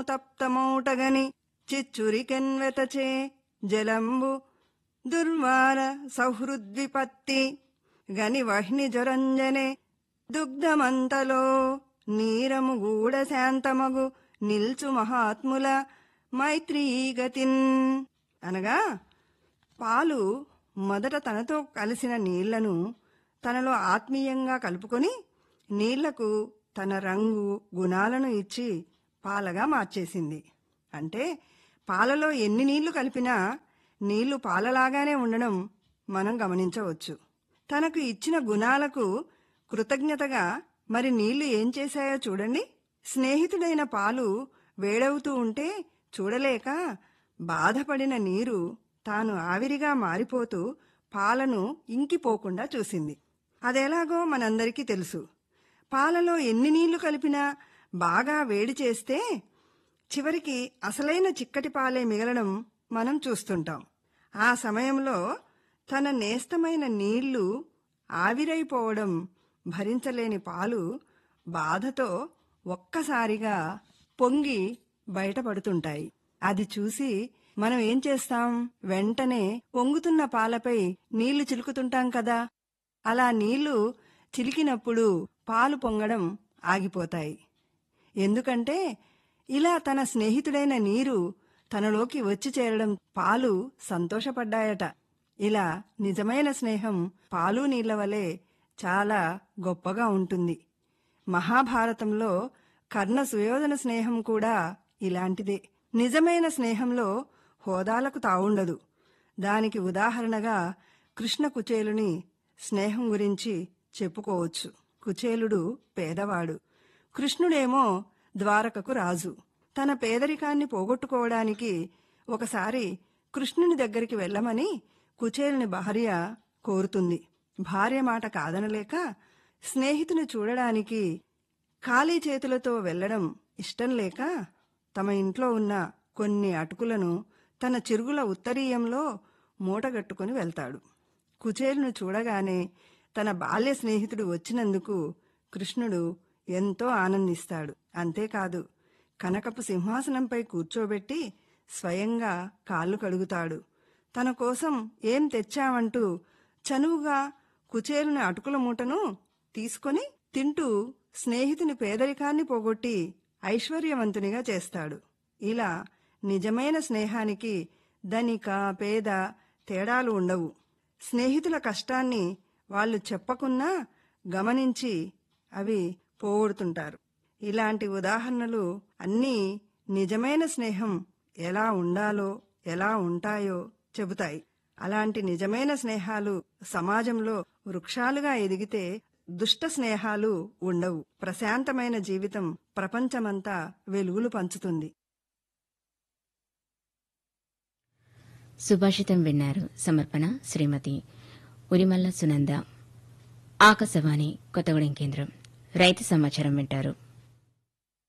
తప్తమౌటగని చిచ్చురికెన్వెతచే జలంబు దుర్వార సౌహృద్విపత్తి గని వహ్ని జొరంజనే దుగ్ధమంతలో నీరము గూడ శాంతమగు నిల్చు మహాత్ముల మైత్రీగతిన్ అనగా పాలు మొదట తనతో కలిసిన నీళ్లను తనలో ఆత్మీయంగా కలుపుకొని నీళ్లకు తన రంగు గుణాలను ఇచ్చి పాలగా మార్చేసింది అంటే పాలలో ఎన్ని నీళ్లు కలిపినా నీళ్లు పాలలాగానే ఉండడం మనం గమనించవచ్చు తనకు ఇచ్చిన గుణాలకు కృతజ్ఞతగా మరి నీళ్లు ఏం చేశాయో చూడండి స్నేహితుడైన పాలు వేడవుతూ ఉంటే చూడలేక బాధపడిన నీరు తాను ఆవిరిగా మారిపోతూ పాలను ఇంకిపోకుండా చూసింది అదెలాగో మనందరికీ తెలుసు పాలలో ఎన్ని నీళ్లు కలిపినా బాగా వేడి చేస్తే చివరికి అసలైన చిక్కటి పాలే మిగలడం మనం చూస్తుంటాం ఆ సమయంలో తన నేస్తమైన నీళ్లు ఆవిరైపోవడం భరించలేని పాలు బాధతో ఒక్కసారిగా పొంగి బయటపడుతుంటాయి అది చూసి మనం ఏం చేస్తాం వెంటనే పొంగుతున్న పాలపై నీళ్లు చిలుకుతుంటాం కదా అలా నీళ్లు చిలికినప్పుడు పాలు పొంగడం ఆగిపోతాయి ఎందుకంటే ఇలా తన స్నేహితుడైన నీరు తనలోకి వచ్చి చేరడం పాలు సంతోషపడ్డాయట ఇలా నిజమైన స్నేహం పాలు నీళ్ల వలె చాలా గొప్పగా ఉంటుంది మహాభారతంలో కర్ణ సుయోధన స్నేహం కూడా ఇలాంటిదే నిజమైన స్నేహంలో హోదాలకు తావుండదు దానికి ఉదాహరణగా కృష్ణ కుచేలుని స్నేహం గురించి చెప్పుకోవచ్చు కుచేలుడు పేదవాడు కృష్ణుడేమో ద్వారకకు రాజు తన పేదరికాన్ని పోగొట్టుకోవడానికి ఒకసారి కృష్ణుని దగ్గరికి వెళ్ళమని కుచేలుని భార్య కోరుతుంది భార్య మాట కాదనలేక స్నేహితుని చూడడానికి ఖాళీ చేతులతో వెళ్లడం ఇష్టం లేక తమ ఇంట్లో ఉన్న కొన్ని అటుకులను తన చిరుగుల ఉత్తరీయంలో మూటగట్టుకుని వెళ్తాడు కుచేలును చూడగానే తన బాల్య స్నేహితుడు వచ్చినందుకు కృష్ణుడు ఎంతో ఆనందిస్తాడు అంతేకాదు కనకపు సింహాసనంపై కూర్చోబెట్టి స్వయంగా కాళ్ళు కడుగుతాడు తన కోసం ఏం తెచ్చావంటూ చనువుగా కుచేలుని అటుకుల మూటను తీసుకొని తింటూ స్నేహితుని పేదరికాన్ని పోగొట్టి ఐశ్వర్యవంతునిగా చేస్తాడు ఇలా నిజమైన స్నేహానికి ధనిక పేద తేడాలు ఉండవు స్నేహితుల కష్టాన్ని వాళ్ళు చెప్పకున్నా గమనించి అవి పోగొడుతుంటారు ఇలాంటి ఉదాహరణలు అన్నీ నిజమైన స్నేహం ఎలా ఉండాలో ఎలా ఉంటాయో చెబుతాయి అలాంటి నిజమైన స్నేహాలు సమాజంలో వృక్షాలుగా ఎదిగితే దుష్ట స్నేహాలు ఉండవు ప్రశాంతమైన జీవితం ప్రపంచమంతా వెలుగులు పంచుతుంది సుభాషితం విన్నారు సమర్పణ శ్రీమతి ఉరిమల్ల సునంద ఆకాశవాణి కొత్తగూడెం కేంద్రం రైతు సమాచారం వింటారు